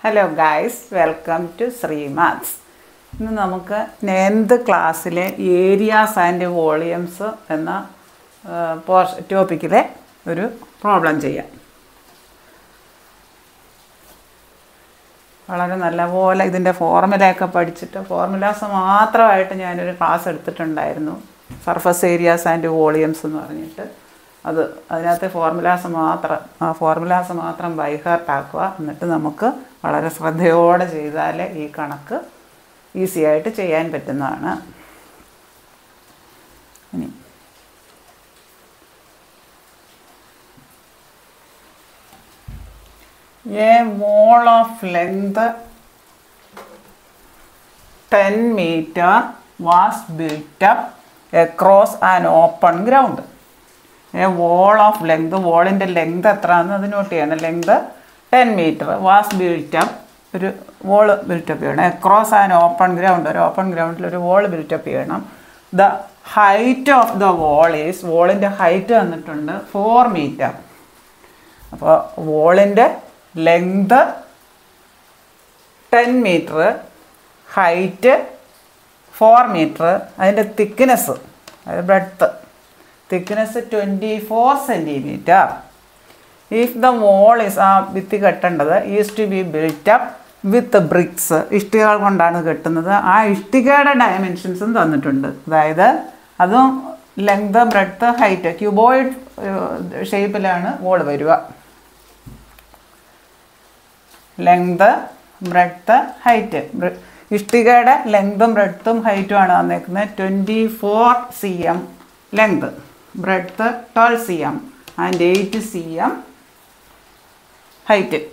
Hello guys welcome to Sree maths ഇന്ന് നമുക്ക് ninth ക്ലാസ്സിലെ ഏരിയാസ് ആൻഡ് വോളിയംസ് എന്ന പോർഷ ടോപ്പിക്കിലെ ഒരു പ്രോബ്ലം ചെയ്യാം വളരെ നല്ലപോലെ ഇതിൻ്റെ ഫോർമുലയൊക്കെ പഠിച്ചിട്ട് ഫോർമുലാസ് മാത്രമായിട്ട് ഞാനൊരു ക്ലാസ് എടുത്തിട്ടുണ്ടായിരുന്നു സർഫസ് ഏരിയാസ് ആൻഡ് വോളിയംസ് എന്ന് പറഞ്ഞിട്ട് അത് അതിനകത്തെ ഫോർമുലാസ് മാത്രം ആ ഫോർമുലാസ് മാത്രം ബൈഹാർട്ട് ആക്കുക എന്നിട്ട് നമുക്ക് വളരെ ശ്രദ്ധയോടെ ചെയ്താൽ ഈ കണക്ക് ഈസി ആയിട്ട് ചെയ്യാൻ പറ്റുന്നതാണ് ഇനി a wall of length 10 meter was built up across an open ground. A wall of length, wallൻ്റെ ലെങ്ത് എത്രയാണെന്ന് അത് നോട്ട് ചെയ്യണം length ten metre was built up ഒരു വോൾ ബിൽറ്റപ്പ് ചെയ്യണം അക്രോസ് ആൻ ഓപ്പൺ ഗ്രൗണ്ട് ഒരു ഓപ്പൺ ഗ്രൗണ്ടിൽ ഒരു wall built up ചെയ്യണം the height of the wall is വോളിൻ്റെ ഹൈറ്റ് തന്നിട്ടുണ്ട് ഫോർ മീറ്റർ അപ്പോൾ വോളിൻ്റെ length ten metre height four metre അതിൻ്റെ തിക്നെസ് അതായത് breadth thickness twenty four centimetre if the wall is ആ ഭിത്തി കെട്ടേണ്ടത് is to be built up with bricks ഇഷ്ടികകൾ കൊണ്ടാണ് കെട്ടുന്നത് ആ ഇഷ്ടികയുടെ ഡയമെൻഷൻസും തന്നിട്ടുണ്ട് അതായത് അതും ലെങ്ത് ബ്രെഡ്ത്ത് ഹൈറ്റ് ക്യൂബോയിഡ് ഷേപ്പിലാണ് വോൾ വരിക ലെങ്ത് ബ്രെഡ്ത്ത് ഹൈറ്റ് ഇഷ്ടികയുടെ ലെങ്തും ബ്രെഡ്ത്തും ഹൈറ്റും ആണ് തന്നേക്കുന്നത് twenty four C M length breadth twelve C M and eight C M height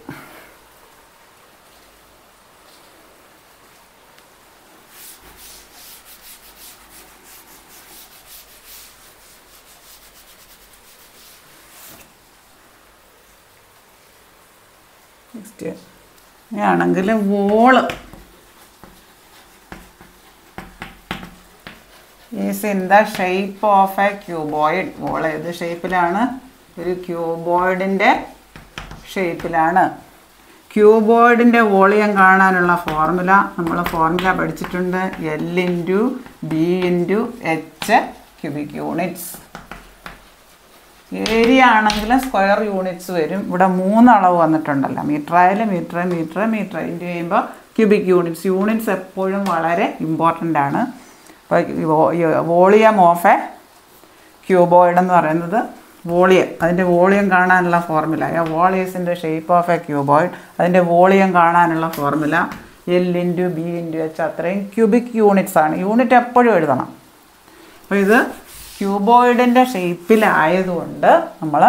next ആണെങ്കിൽ wall is in the shape of a cuboid wall ഏത് ഷേപ്പിലാണ് ഒരു ക്യൂബോയിഡിൻ്റെ ഷേപ്പിലാണ് ക്യൂബോയിഡിൻ്റെ വോളിയം കാണാനുള്ള ഫോർമുല നമ്മൾ ഫോർമുല പഠിച്ചിട്ടുണ്ട് L into B into H cubic units area ആണെങ്കിൽ സ്ക്വയർ യൂണിറ്റ്സ് വരും ഇവിടെ മൂന്ന് അളവ് വന്നിട്ടുണ്ടല്ലോ മീറ്റർ ആയാലും മീറ്റർ മീറ്റർ മീറ്റർ ഇൻറ്റു ചെയ്യുമ്പോൾ ക്യൂബിക് യൂണിറ്റ്സ് യൂണിറ്റ്സ് എപ്പോഴും വളരെ ഇമ്പോർട്ടൻ്റ് ആണ് അപ്പോൾ വോളിയം ഓഫ് എ ക്യൂബോയിഡ് എന്ന് പറയുന്നത് വോളിയം അതിൻ്റെ വോളിയം കാണാനുള്ള ഫോർമുല വോളിയസിൻ്റെ ഷേപ്പ് ഓഫ് എ ക്യൂബോയിഡ് അതിൻ്റെ വോളിയം കാണാനുള്ള formula L into B into H അത്രയും ക്യൂബിക് യൂണിറ്റ്സ് ആണ് യൂണിറ്റ് എപ്പോഴും എഴുതണം അപ്പോൾ ഇത് ക്യൂബോയിഡിൻ്റെ ഷേപ്പിലായതുകൊണ്ട് നമ്മൾ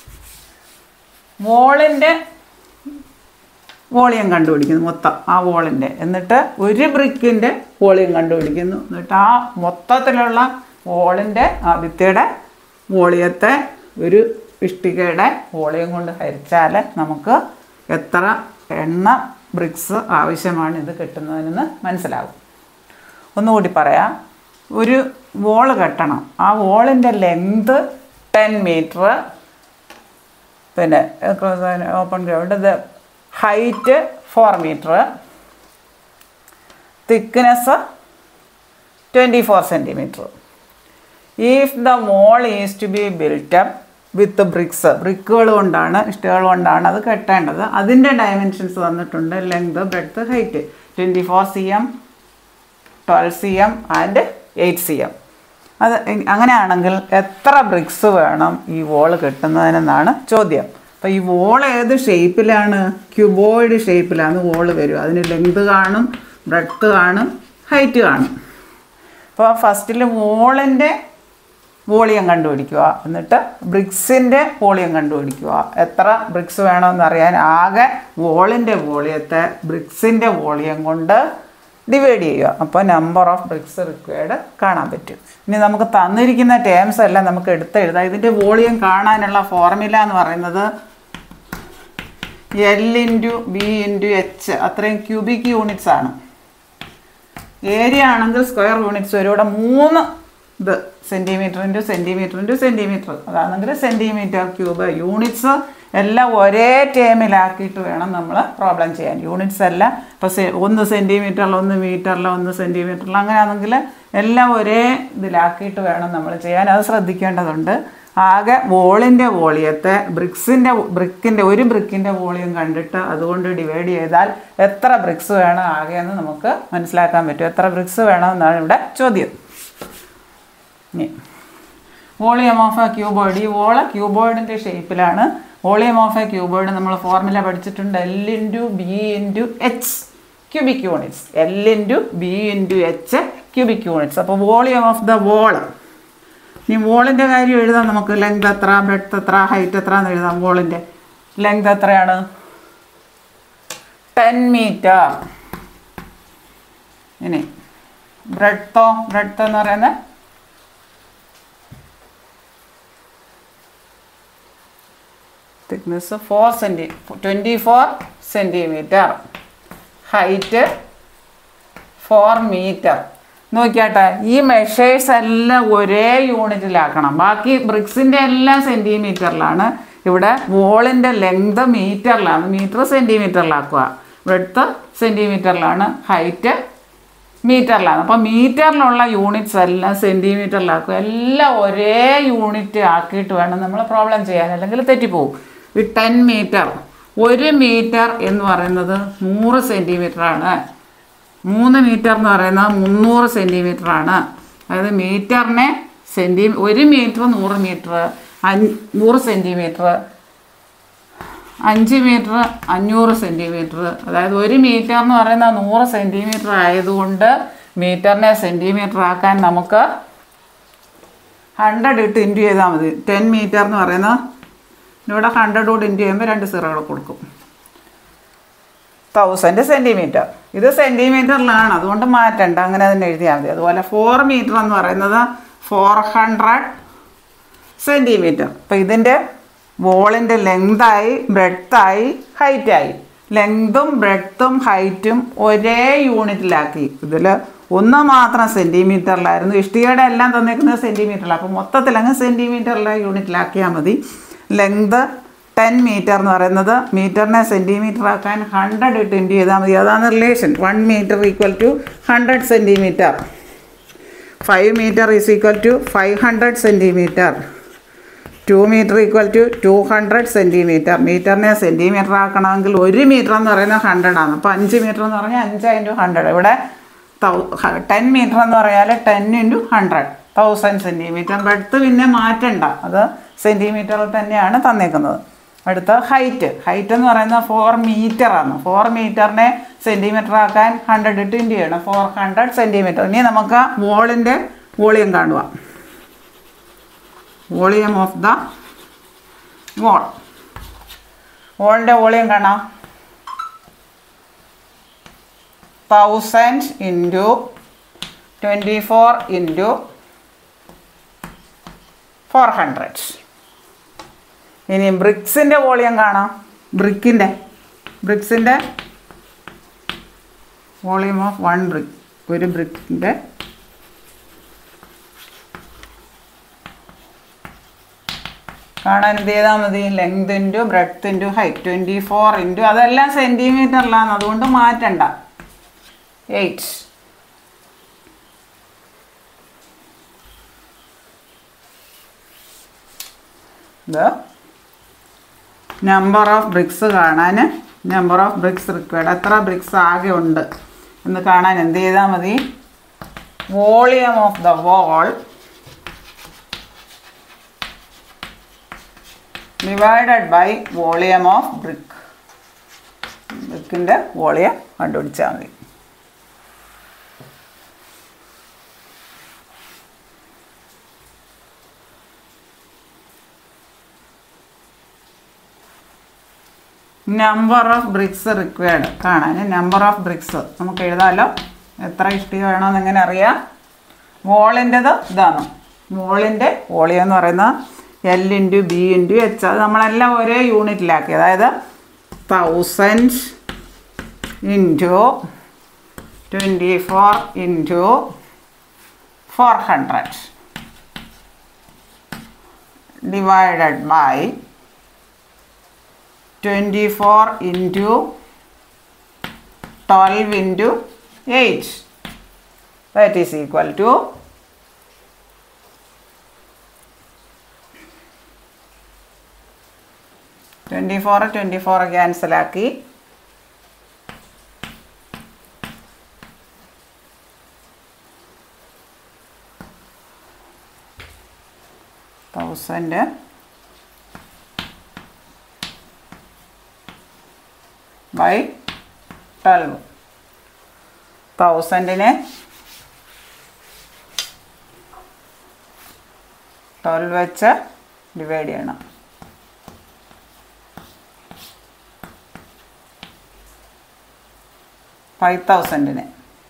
വോളിൻ്റെ വോളിയം കണ്ടുപിടിക്കുന്നു മൊത്തം ആ വോളിൻ്റെ എന്നിട്ട് ഒരു ബ്രിക്കിൻ്റെ വോളിയം കണ്ടുപിടിക്കുന്നു എന്നിട്ട് ആ മൊത്തത്തിലുള്ള വോളിൻ്റെ ആ ഭിത്തിയുടെ വോളിയത്തെ ഒരു ഇഷ്ടികയുടെ വോളിയം കൊണ്ട് ഹരിച്ചാൽ നമുക്ക് എത്ര എണ്ണ ബ്രിക്സ് ആവശ്യമാണ് ഇത് കിട്ടുന്നതിനെന്ന് മനസ്സിലാകും ഒന്നുകൂടി പറയാം ഒരു വോള് കെട്ടണം ആ വോളിൻ്റെ ലെങ്ത് ടെൻ മീറ്റർ പിന്നെ ഓപ്പൺ ഗ്രൗണ്ട് ഇത് height four metre thickness twenty four centimetre if the wall is to be built up with bricks ബ്രിക്കുകൾ കൊണ്ടാണ് ഇഷ്ടികൾ കൊണ്ടാണ് അത് കെട്ടേണ്ടത് അതിൻ്റെ ഡയമെൻഷൻസ് തന്നിട്ടുണ്ട് length breadth height twenty four C M twelve C M and eight C M അത് അങ്ങനെയാണെങ്കിൽ എത്ര ബ്രിക്സ് വേണം ഈ വോൾ കെട്ടുന്നതിനെന്നാണ് ചോദ്യം അപ്പോൾ ഈ വോൾ ഏത് ഷേപ്പിലാണ് ക്യൂബോയിഡ് ഷേപ്പിലാണ് വോൾ വരിക അതിന് ലെങ്ത് കാണും ബ്രെഡ്ത്ത് കാണും ഹൈറ്റ് കാണും അപ്പോൾ ഫസ്റ്റിൽ വോളിൻ്റെ വോളിയം കണ്ടുപിടിക്കുക എന്നിട്ട് ബ്രിക്സിൻ്റെ വോളിയം കണ്ടുപിടിക്കുക എത്ര ബ്രിക്സ് വേണമെന്ന് അറിയാൻ ആകെ വോളിൻ്റെ വോളിയത്തെ ബ്രിക്സിൻ്റെ വോളിയം കൊണ്ട് ഡിവൈഡ് ചെയ്യുക അപ്പോൾ നമ്പർ ഓഫ് ബ്രിക്സ് റിക്വയർഡ് കാണാൻ പറ്റും ഇനി നമുക്ക് തന്നിരിക്കുന്ന ടേംസ് എല്ലാം നമുക്ക് എടുത്തെഴുതാം ഇതിൻ്റെ വോളിയം കാണാനുള്ള ഫോർമുല എന്ന് പറയുന്നത് L into B into H അത്രയും ക്യൂബിക് യൂണിറ്റ്സ് ആണ് ഏരിയ ആണെങ്കിൽ സ്ക്വയർ യൂണിറ്റ്സ് വരും ഇവിടെ മൂന്ന് ഇത് centimetre into centimetre into centimetre അതാണെങ്കിൽ സെൻറ്റിമീറ്റർ ക്യൂബ് യൂണിറ്റ്സ് എല്ലാം ഒരേ ടേമിലാക്കിയിട്ട് വേണം നമ്മൾ പ്രോബ്ലം ചെയ്യാൻ യൂണിറ്റ്സ് എല്ലാം ഇപ്പോൾ സെ ഒന്ന് സെൻറ്റിമീറ്ററിൽ ഒന്ന് മീറ്ററിൽ ഒന്ന് സെൻറ്റിമീറ്ററിൽ അങ്ങനെയാണെങ്കിൽ എല്ലാം ഒരേ ഇതിലാക്കിയിട്ട് വേണം നമ്മൾ ചെയ്യാൻ അത് ശ്രദ്ധിക്കേണ്ടതുണ്ട് ആകെ വോളിൻ്റെ വോളിയത്തെ ബ്രിക്സിൻ്റെ ബ്രിക്കിൻ്റെ ഒരു ബ്രിക്കിൻ്റെ വോളിയം കണ്ടിട്ട് അതുകൊണ്ട് ഡിവൈഡ് ചെയ്താൽ എത്ര ബ്രിക്സ് വേണം ആകെയെന്ന് നമുക്ക് മനസ്സിലാക്കാൻ പറ്റും എത്ര ബ്രിക്സ് വേണമെന്നാണ് ഇവിടെ ചോദ്യം ഇനി വോളിയം ഓഫ് എ ക്യൂബോയിഡ് ഈ വോള് ക്യൂബോയിഡിൻ്റെ ഷേപ്പിലാണ് വോളിയം ഓഫ് എ ക്യൂബോയിഡ് നമ്മൾ ഫോർമുല പഠിച്ചിട്ടുണ്ട് L into B into H cubic units L into B into H cubic units അപ്പോൾ വോളിയം ഓഫ് ദ വോള് ഇനി വോളിൻ്റെ കാര്യം എഴുതാം നമുക്ക് ലെങ്ത് എത്ര ബ്രെഡ്ത്ത് എത്ര ഹൈറ്റ് എത്ര എന്ന് എഴുതാം വോളിൻ്റെ ലെങ്ത് എത്രയാണ് ടെൻ മീറ്റർ ഇനി ബ്രെഡ്ത്തോ ബ്രെഡ്ത്ത് എന്ന് പറയുന്നത് thickness four centi twenty four centimetre height four metre നോക്കിയാട്ടെ ഈ മെഷേഴ്സ് എല്ലാം ഒരേ യൂണിറ്റിലാക്കണം ബാക്കി ബ്രിക്സിൻ്റെ എല്ലാം സെൻറ്റിമീറ്ററിലാണ് ഇവിടെ വോളിൻ്റെ ലെങ്ത് മീറ്ററിലാണ് മീറ്റർ സെൻറ്റിമീറ്ററിലാക്കുക ബ്രെഡ്ത്ത് സെൻറ്റിമീറ്ററിലാണ് ഹൈറ്റ് മീറ്ററിലാണ് അപ്പോൾ മീറ്ററിലുള്ള യൂണിറ്റ്സ് എല്ലാം സെൻറ്റിമീറ്ററിലാക്കുക എല്ലാം ഒരേ യൂണിറ്റ് ആക്കിയിട്ട് വേണം നമ്മൾ പ്രോബ്ലം ചെയ്യാൻ അല്ലെങ്കിൽ തെറ്റിപ്പോവും ഈ ടെൻ മീറ്റർ ഒരു മീറ്റർ എന്ന് പറയുന്നത് നൂറ് സെൻറ്റിമീറ്ററാണ് മൂന്ന് മീറ്റർ എന്ന് പറയുന്നത് മുന്നൂറ് സെൻറ്റിമീറ്റർ ആണ് അതായത് മീറ്ററിനെ സെൻറ്റി ഒരു മീറ്റർ നൂറ് മീറ്റർ നൂറ് സെൻറ്റിമീറ്റർ അഞ്ച് മീറ്റർ അഞ്ഞൂറ് സെൻറ്റിമീറ്റർ അതായത് ഒരു മീറ്റർ എന്ന് പറയുന്നത് നൂറ് സെൻറ്റിമീറ്റർ ആയതുകൊണ്ട് മീറ്ററിനെ സെൻറ്റിമീറ്റർ ആക്കാൻ നമുക്ക് ഹൺഡ്രഡ് ഇട്ട് ഇൻറ്റു ചെയ്താൽ മതി ടെൻ മീറ്റർ എന്ന് പറയുന്ന ഇവിടെ ഹൺഡ്രഡ് കൂടി ഇൻറ്റു ചെയ്യുമ്പോൾ രണ്ട് സീറോകൾ കൊടുക്കും തൗസൻഡ് സെൻറ്റിമീറ്റർ ഇത് സെൻറ്റിമീറ്ററിലാണ് അതുകൊണ്ട് മാറ്റണ്ട അങ്ങനെ തന്നെ എഴുതിയാൽ മതി അതുപോലെ ഫോർ മീറ്റർ എന്ന് പറയുന്നത് ഫോർ ഹൺഡ്രഡ് സെൻറ്റിമീറ്റർ അപ്പോൾ ഇതിൻ്റെ വോളിൻ്റെ ലെങ്തായി ബ്രെഡ്ത്തായി ഹൈറ്റായി ലെങ്തും ബ്രെഡ്ത്തും ഹൈറ്റും ഒരേ യൂണിറ്റിലാക്കി ഇതിൽ ഒന്ന് മാത്രം സെൻറ്റിമീറ്ററിലായിരുന്നു ഇഷ്ടികയുടെ എല്ലാം തന്നേക്കുന്നത് സെൻറ്റിമീറ്ററിലാണ് അപ്പോൾ മൊത്തത്തിൽ അങ്ങ് സെൻറ്റിമീറ്ററിലെ യൂണിറ്റിലാക്കിയാൽ മതി ലെങ്ത് ടെൻ മീറ്റർ എന്ന് പറയുന്നത് മീറ്ററിനെ സെൻറ്റിമീറ്റർ ആക്കാൻ ഹൺഡ്രഡ് ഇട്ട് ഇൻറ്റു ചെയ്താൽ മതി അതാണ് relation one metre equal to hundred centimetre five metre is equal to five hundred centimetre two metre equal to two hundred centimetre മീറ്ററിനെ സെൻറ്റിമീറ്റർ ആക്കണമെങ്കിൽ ഒരു മീറ്റർ എന്ന് പറയുന്നത് ഹൺഡ്രഡ് ആണ് അപ്പോൾ അഞ്ച് മീറ്റർ എന്ന് പറഞ്ഞാൽ അഞ്ച് ഇൻറ്റു ഹൺഡ്രഡ് ഇവിടെ തൗ ടെൻ മീറ്റർ എന്ന് പറഞ്ഞാൽ ten into hundred thousand centimetre breadth പിന്നെ മാറ്റണ്ട അത് സെൻറ്റിമീറ്ററിൽ തന്നെയാണ് തന്നേക്കുന്നത് അടുത്ത ഹൈറ്റ് ഹൈറ്റ് എന്ന് പറയുന്നത് ഫോർ മീറ്റർ ആണ് ഫോർ മീറ്ററിനെ സെൻറ്റിമീറ്റർ ആക്കാൻ ഹൺഡ്രഡ് ഇട്ട് ഇൻറ്റു ചെയ്യണം ഫോർ ഹൺഡ്രഡ് സെൻറ്റിമീറ്റർ ഇനി നമുക്ക് വോളിൻ്റെ വോളിയം കാണുക വോളിയം ഓഫ് ദ വോൾ വോളിൻ്റെ വോളിയം കാണാം thousand into twenty four into four hundred ഇനി ബ്രിക്സിൻ്റെ വോളിയം കാണാം ബ്രിക്കിൻ്റെ ബ്രിക്സിൻ്റെ വോളിയം ഓഫ് വൺ ബ്രിക്ക് ഒരു ബ്രിക്കിൻ്റെ കാണാൻ എന്ത് ചെയ്താൽ മതി length into breadth into height twenty four into അതെല്ലാം സെൻറ്റിമീറ്ററിലാണ് അതുകൊണ്ട് മാറ്റണ്ട എയ്റ്റ് ഇത് നമ്പർ ഓഫ് ബ്രിക്സ് കാണാൻ നമ്പർ ഓഫ് ബ്രിക്സ് റിക്വയർഡ് എത്ര ബ്രിക്സ് ആകെ ഉണ്ട് എന്ന് കാണാൻ എന്ത് ചെയ്താൽ മതി volume of the wall divided by volume of brick ബ്രിക്കിൻ്റെ വോളിയം കണ്ടുപിടിച്ചാൽ മതി നമ്പർ ഓഫ് ബ്രിക്സ് റിക്വയർഡ് കാണാൻ നമ്പർ ഓഫ് ബ്രിക്സ് നമുക്ക് എഴുതാമല്ലോ എത്ര ഇഷ്ടിക വേണമെന്ന് എങ്ങനെ അറിയാം വോളിൻ്റെത് ഇതാണ് വോളിൻ്റെ വോളിയം എന്ന് പറയുന്നത് L into B into H അത് നമ്മളെല്ലാം ഒരേ യൂണിറ്റിലാക്കി അതായത് thousand into twenty four into four hundred divided by 24 into 12 into 8 that is equal to twenty four twenty four ക്യാൻസലാക്കി തൗസൻഡ് ബൈ ട്വൽവ് തൗസൻഡിനെ ട്വൽവ് വെച്ച് ഡിവൈഡ് ചെയ്യണം ഫൈവ് തൗസൻഡിന്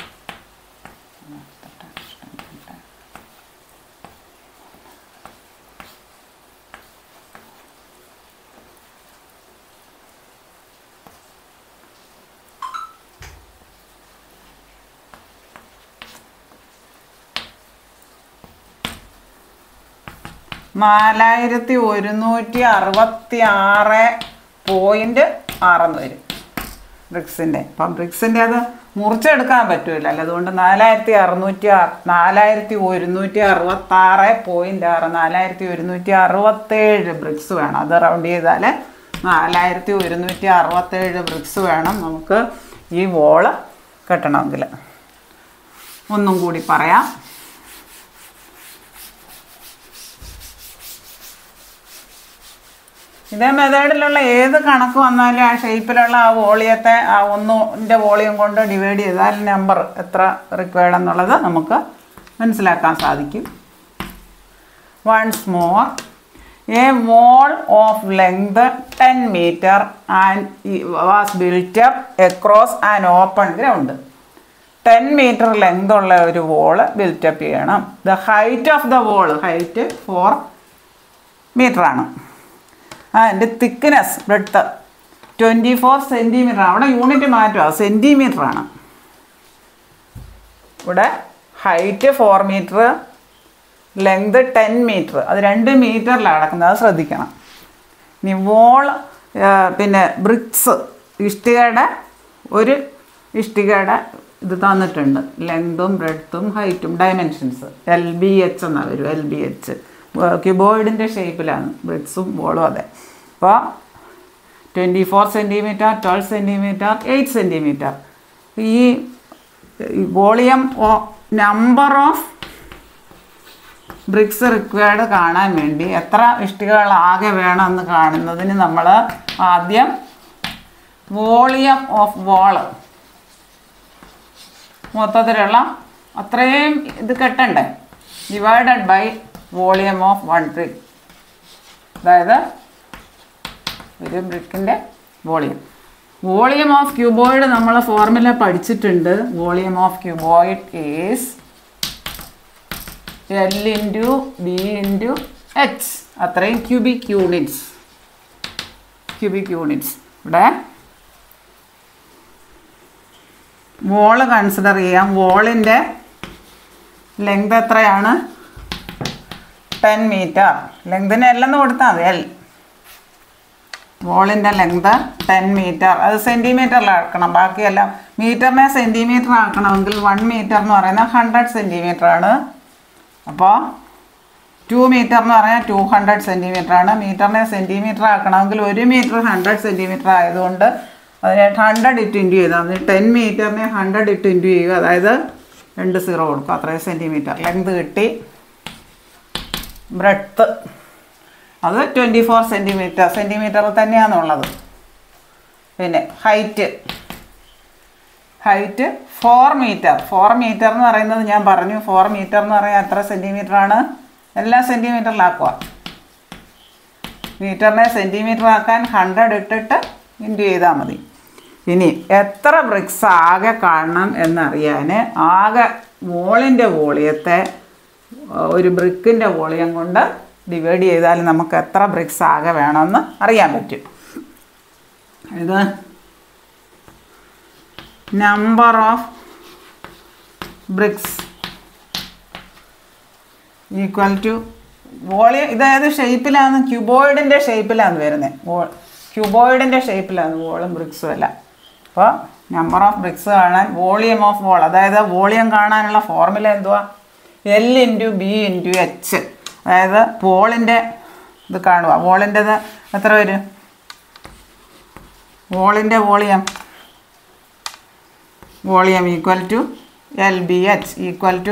നാലായിരത്തി ഒരുന്നൂറ്റി അറുപത്തി ആറ് പോയിൻറ്റ് ആറെന്ന് വരും ബ്രിക്സിൻ്റെ അപ്പം ബ്രിക്സിൻ്റെ അത് മുറിച്ചെടുക്കാൻ പറ്റൂലല്ലോ അതുകൊണ്ട് നാലായിരത്തി അറുന്നൂറ്റി ആ- നാലായിരത്തി ഒരുന്നൂറ്റി അറുപത്തി ആറ് പോയിൻ്റ് ആറ് നാലായിരത്തി ഒരുന്നൂറ്റി അറുപത്തേഴ് ബ്രിക്സ് വേണം അത് റൗണ്ട് ചെയ്താൽ നാലായിരത്തി ഒരുന്നൂറ്റി അറുപത്തേഴ് ബ്രിക്സ് വേണം നമുക്ക് ഈ വോള് കെട്ടണമെങ്കിൽ ഒന്നും കൂടി പറയാം ഇതേ മെത്തേഡിലുള്ള ഏത് കണക്ക് വന്നാലും ആ ഷേപ്പിലുള്ള ആ വോളിയത്തെ ആ ഒന്നിൻ്റെ വോളിയം കൊണ്ട് ഡിവൈഡ് ചെയ്താൽ നമ്പർ എത്ര റിക്വയർഡ് എന്നുള്ളത് നമുക്ക് മനസ്സിലാക്കാൻ സാധിക്കും once more a wall of length ten metre and was built up across an open ground ten metre length ഉള്ള ഒരു വോള് ബിൽറ്റപ്പ് ചെയ്യണം the height of the wall height four മീറ്ററാണ് അതിൻ്റെ thickness breadth twenty four centimetre അവിടെ unit മാറ്റുക centimetre ആണ് ഇവിടെ height four metre length ten metre അത് രണ്ട് മീറ്ററിലാണ് കിടക്കുന്നത് അത് ശ്രദ്ധിക്കണം ഇനി വോൾ പിന്നെ ബ്രിക്സ് ഇഷ്ടികയുടെ ഒരു ഇഷ്ടികയുടെ ഇത് തന്നിട്ടുണ്ട് ലെങ്തും ബ്രെഡ്ത്തും ഹൈറ്റും ഡയമെൻഷൻസ് എൽ ബി എച്ച് എന്നാണ് വരും എൽ ബി എച്ച് ക്യൂബോയിഡിൻ്റെ ഷേപ്പിലാണ് ബ്രിക്സും വോളും അതെ അപ്പോൾ twenty four centimetre twelve centimetre eight centimetre ഈ volume number of bricks required കാണാൻ വേണ്ടി എത്ര ഇഷ്ടികകൾ ആകെ വേണമെന്ന് കാണുന്നതിന് നമ്മൾ ആദ്യം വോളിയം ഓഫ് വോള് മൊത്തത്തിലുള്ള അത്രയും ഇത് കെട്ടണ്ടേ divided by volume of one brick അതായത് ഒരു ബ്രിക്കിൻ്റെ വോളിയം വോളിയം ഓഫ് ക്യൂബോയിഡ് നമ്മൾ ഫോർമുല പഠിച്ചിട്ടുണ്ട് volume of cuboid is L into B into H അത്രയും ക്യൂബിക് യൂണിറ്റ്സ് ക്യൂബിക് യൂണിറ്റ്സ് ഇവിടെ വോള് കൺസിഡർ ചെയ്യാം വോളിൻ്റെ ലെങ്ത് എത്രയാണ് ടെൻ മീറ്റർ ലെങ്തിന് എല്ലെന്ന് കൊടുത്താൽ മതി എൽ വോളിൻ്റെ ലെങ്ത് ടെൻ മീറ്റർ അത് സെൻറ്റിമീറ്ററിലാക്കണം ബാക്കിയെല്ലാം മീറ്ററിനെ സെൻറ്റിമീറ്റർ ആക്കണമെങ്കിൽ വൺ മീറ്റർ എന്ന് പറയുന്നത് ഹൺഡ്രഡ് സെൻറ്റിമീറ്റർ ആണ് അപ്പോൾ ടു മീറ്റർ എന്ന് പറഞ്ഞാൽ ടു ഹൺഡ്രഡ് സെൻറ്റിമീറ്റർ ആണ് മീറ്ററിനെ സെൻറ്റിമീറ്റർ ആക്കണമെങ്കിൽ ഒരു മീറ്റർ ഹൺഡ്രഡ് സെൻറ്റിമീറ്റർ ആയതുകൊണ്ട് അതിനെ ഹൺഡ്രഡ് ഇട്ട് ഇൻറ്റു ചെയ്താൽ മതി ടെൻ മീറ്ററിനെ ഹൺഡ്രഡ് ഇട്ട് ഇൻറ്റു ചെയ്യുക അതായത് രണ്ട് സീറോ കൊടുക്കും അത്രയും സെൻറ്റിമീറ്റർ ലെങ്ത് കിട്ടി ബ്രെഡ്ത്ത് അത് ട്വൻറ്റി ഫോർ സെൻറ്റിമീറ്റർ സെൻറ്റിമീറ്റർ തന്നെയാണുള്ളത് പിന്നെ height height four metre four metre എന്ന് പറയുന്നത് ഞാൻ പറഞ്ഞു ഫോർ മീറ്റർ എന്ന് പറയാൻ എത്ര സെൻറ്റിമീറ്റർ ആണ് എല്ലാ സെൻറ്റിമീറ്ററിലാക്കുക മീറ്ററിനെ സെൻറ്റിമീറ്റർ ആക്കാൻ ഹൺഡ്രഡ് ഇട്ടിട്ട് ഇൻറ്റു ചെയ്താൽ മതി ഇനി എത്ര ബ്രിക്സ് ആകെ കാണണം എന്നറിയാൻ ആകെ വോളിൻ്റെ വോളിയത്തെ ഒരു ബ്രിക്കിൻ്റെ വോളിയം കൊണ്ട് ഡിവൈഡ് ചെയ്താൽ നമുക്ക് എത്ര ബ്രിക്സ് ആകെ വേണമെന്ന് അറിയാൻ പറ്റും ഇത് number of bricks equal to volume ഇതായത് ഷേപ്പിലാണ് ക്യൂബോയിഡിൻ്റെ ഷേപ്പിലാണ് വരുന്നത് വോൾ ക്യൂബോയിഡിൻ്റെ ഷേപ്പിലാണ് വോളും ബ്രിക്സും എല്ലാം അപ്പോൾ നമ്പർ ഓഫ് ബ്രിക്സ് കാണാൻ വോളിയം ഓഫ് വോൾ അതായത് വോളിയം കാണാനുള്ള ഫോർമുല എന്തുവാ L into B into H അതായത് വോളിൻ്റെ ഇത് കാണുക വോളിൻ്റെത് എത്ര വരും വോളിൻ്റെ volume volume equal to L B H equal to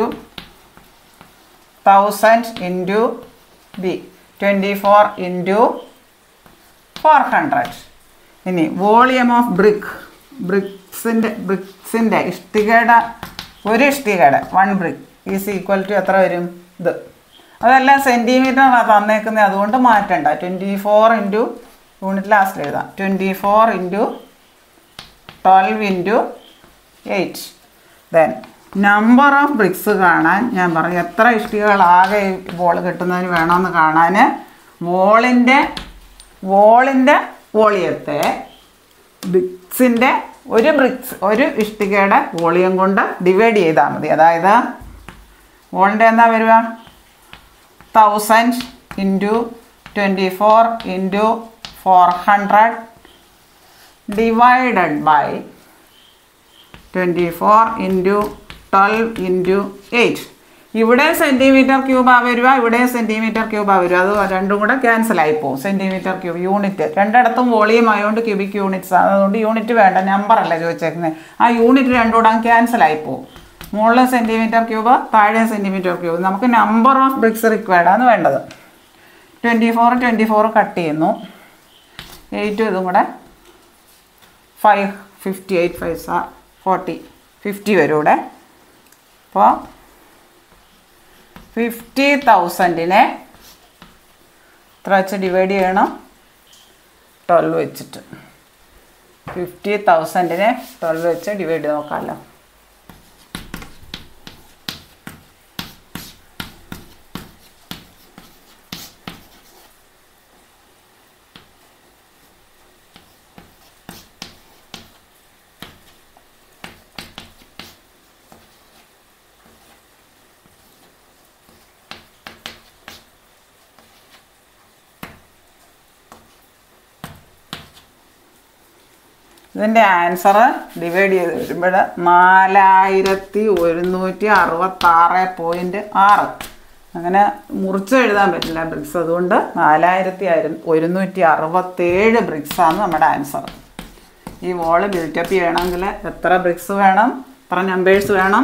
thousand into B twenty four into four hundred ഇനി വോളിയം ഓഫ് ബ്രിക്ക് ബ്രിക്സിൻ്റെ ബ്രിക്സിൻ്റെ ഇഷ്ടികയുടെ ഒരു ഇഷ്ടികയുടെ one brick is equal to എത്ര വരും ഇത് അതെല്ലാം സെൻറ്റിമീറ്ററാണ് തന്നേക്കുന്നത് അതുകൊണ്ട് മാറ്റണ്ട twenty four into unit last എഴുതാം twenty four into twelve into eight then number of bricks കാണാൻ ഞാൻ പറഞ്ഞു എത്ര ഇഷ്ടികകൾ ആകെ ബോൾ കിട്ടുന്നതിന് വേണമെന്ന് കാണാൻ വോളിൻ്റെ വോളിൻ്റെ വോളിയത്തെ ബ്രിക്സിൻ്റെ ഒരു ബ്രിക്സ് ഒരു ഇഷ്ടികയുടെ വോളിയം കൊണ്ട് ഡിവൈഡ് ചെയ്താൽ മതി അതായത് വോളിൻ്റെ എന്താ വരിക thousand into twenty four into four hundred divided by twenty four into twelve into eight ഇവിടെ സെൻറ്റിമീറ്റർ ക്യൂബാ വരിക ഇവിടെ സെൻറ്റിമീറ്റർ ക്യൂബാ വരിക അത് രണ്ടും കൂടെ ക്യാൻസൽ ആയി പോകും സെൻറ്റിമീറ്റർ ക്യൂബ് യൂണിറ്റ് രണ്ടിടത്തും വോളിയം ആയതുകൊണ്ട് ക്യൂബിക് യൂണിറ്റ്സ് ആണ് അതുകൊണ്ട് യൂണിറ്റ് വേണ്ട നമ്പർ അല്ല ചോദിച്ചേക്കുന്നത് ആ യൂണിറ്റ് രണ്ടും കൂടെ ക്യാൻസൽ ആയി പോകും മുകളിൽ സെൻറ്റിമീറ്റർ ക്യൂബ് താഴെ സെൻറ്റിമീറ്റർ ക്യൂബ് നമുക്ക് നമ്പർ ഓഫ് ബ്രിക്സ് റിക്വയർഡ് ആണ് വേണ്ടത് twenty four twenty four cut ചെയ്യുന്നു എയ്റ്റും ഇതും കൂടെ five fifty eight five sir forty fifty വരും ഇവിടെ അപ്പോൾ ഫിഫ്റ്റി തൗസൻഡിനെ എത്ര വെച്ച് ഡിവൈഡ് ചെയ്യണം ട്വൽവ് വെച്ചിട്ട് ഫിഫ്റ്റി തൗസൻഡിനെ ട്വൽവ് വെച്ച് ഡിവൈഡ് ചെയ്ത് നോക്കാമല്ലോ ഇതിൻ്റെ ആൻസർ ഡിവൈഡ് ചെയ്ത് വരുമ്പോൾ നാലായിരത്തി ഒരുന്നൂറ്റി അറുപത്താറ് പോയിൻറ്റ് ആറ് അങ്ങനെ മുറിച്ച് എഴുതാൻ പറ്റില്ല ബ്രിക്സ് അതുകൊണ്ട് നാലായിരത്തി ഒരുന്നൂറ്റി അറുപത്തേഴ് ബ്രിക്സാണ് നമ്മുടെ ആൻസർ ഈ വോള് ബിൽറ്റപ്പ് ചെയ്യണമെങ്കിൽ എത്ര ബ്രിക്സ് വേണം എത്ര നമ്പേഴ്സ് വേണം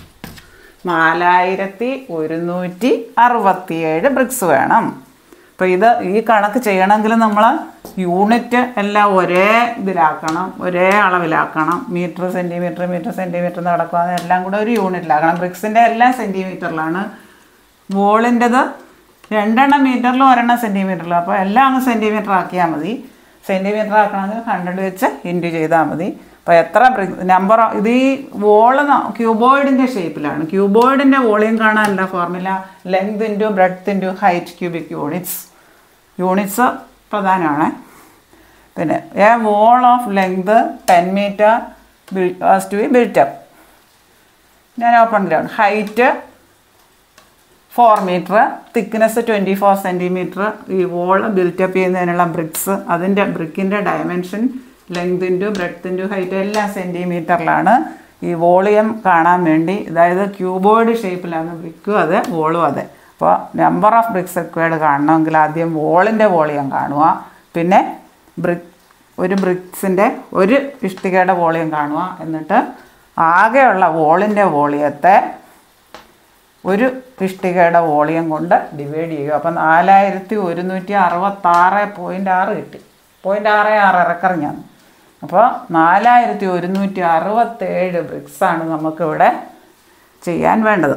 നാലായിരത്തി ഒരുന്നൂറ്റി അറുപത്തിയേഴ് ബ്രിക്സ് വേണം അപ്പോൾ ഇത് ഈ കണക്ക് ചെയ്യണമെങ്കിൽ നമ്മൾ യൂണിറ്റ് എല്ലാം ഒരേ ഇതിലാക്കണം ഒരേ അളവിലാക്കണം മീറ്റർ സെൻറ്റിമീറ്റർ മീറ്റർ സെൻറ്റിമീറ്റർ നടക്കുക എല്ലാം കൂടെ ഒരു യൂണിറ്റിലാക്കണം ബ്രിക്സിൻ്റെ എല്ലാം സെൻറ്റിമീറ്ററിലാണ് വോളിൻ്റെത് രണ്ടെണ്ണം മീറ്ററിലും ഒരെണ്ണം സെൻറ്റിമീറ്ററിലും അപ്പോൾ എല്ലാം അങ്ങ് സെൻറ്റിമീറ്റർ ആക്കിയാൽ മതി സെൻറ്റിമീറ്റർ ആക്കണമെങ്കിൽ ഹൺഡ്രഡ് വെച്ച് ഇൻറ്റു ചെയ്താൽ മതി അപ്പോൾ എത്ര നമ്പർ ഇത് ഈ വോള് ക്യൂബോയിഡിൻ്റെ ഷേപ്പിലാണ് ക്യൂബോയിഡിൻ്റെ വോളിയം കാണാനല്ല formula length into breadth into height cubic units units പ്രധാനമാണ് പിന്നെ a wall of length ten metre was to be built up ഞാൻ open ground height four metre thickness twenty four centimetre ഈ വോൾ ബിൽറ്റപ്പ് ചെയ്യുന്നതിനുള്ള bricks അതിൻ്റെ ബ്രിക്കിൻ്റെ dimension length into breadth into height എല്ലാം സെൻറ്റിമീറ്ററിലാണ് ഈ വോളിയം കാണാൻ വേണ്ടി അതായത് ക്യൂബോയിഡ് ഷേപ്പിലാണ് ബ്രിക്കും അതെ വോളും അതെ അപ്പോൾ നമ്പർ ഓഫ് ബ്രിക്സ് റിക്വയർഡ് കാണണമെങ്കിൽ ആദ്യം വോളിൻ്റെ വോളിയം കാണുക പിന്നെ ബ്രിക്ക് ഒരു ബ്രിക്സിൻ്റെ ഒരു ഇഷ്ടികയുടെ വോളിയം കാണുക എന്നിട്ട് ആകെയുള്ള വോളിൻ്റെ വോളിയത്തെ ഒരു ഇഷ്ടികയുടെ വോളിയം കൊണ്ട് ഡിവൈഡ് ചെയ്യുക അപ്പം നാലായിരത്തി ഒരുന്നൂറ്റി അറുപത്താറ് പോയിൻ്റ് ആറ് കിട്ടി പോയിൻ്റ് ആറ് ആറ് ഇറക്കറിഞ്ഞാണ് അപ്പോൾ നാലായിരത്തി ഒരുന്നൂറ്റി അറുപത്തേഴ് ബ്രിക്സാണ് നമുക്കിവിടെ ചെയ്യാൻ വേണ്ടത്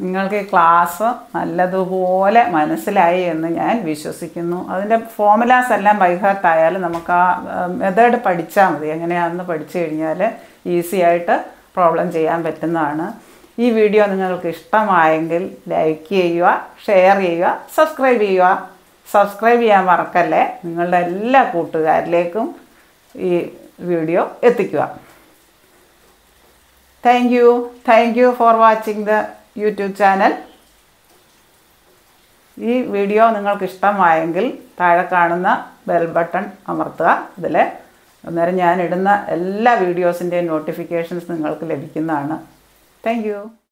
നിങ്ങൾക്ക് ഈ ക്ലാസ് നല്ലതുപോലെ മനസ്സിലായി എന്ന് ഞാൻ വിശ്വസിക്കുന്നു അതിൻ്റെ ഫോമുലാസ് എല്ലാം ബൈഹാർട്ട് ആയാലും നമുക്ക് ആ മെത്തേഡ് പഠിച്ചാൽ മതി എങ്ങനെയാണെന്ന് പഠിച്ചു കഴിഞ്ഞാൽ ഈസി ആയിട്ട് പ്രോബ്ലം ചെയ്യാൻ പറ്റുന്നതാണ് ഈ വീഡിയോ നിങ്ങൾക്ക് ഇഷ്ടമായെങ്കിൽ ലൈക്ക് ചെയ്യുക ഷെയർ ചെയ്യുക സബ്സ്ക്രൈബ് ചെയ്യുക സബ്സ്ക്രൈബ് ചെയ്യാൻ മറക്കല്ലേ നിങ്ങളുടെ എല്ലാ കൂട്ടുകാരിലേക്കും ഈ വീഡിയോ എത്തിക്കുക thank you thank you for watching the YouTube channel ഈ വീഡിയോ നിങ്ങൾക്ക് ഇഷ്ടമായെങ്കിൽ താഴെ കാണുന്ന ബെൽ ബട്ടൺ അമർത്തുക ഇതിൽ അന്നേരം ഞാൻ ഇടുന്ന എല്ലാ വീഡിയോസിൻ്റെയും നോട്ടിഫിക്കേഷൻസ് നിങ്ങൾക്ക് ലഭിക്കുന്നതാണ് താങ്ക്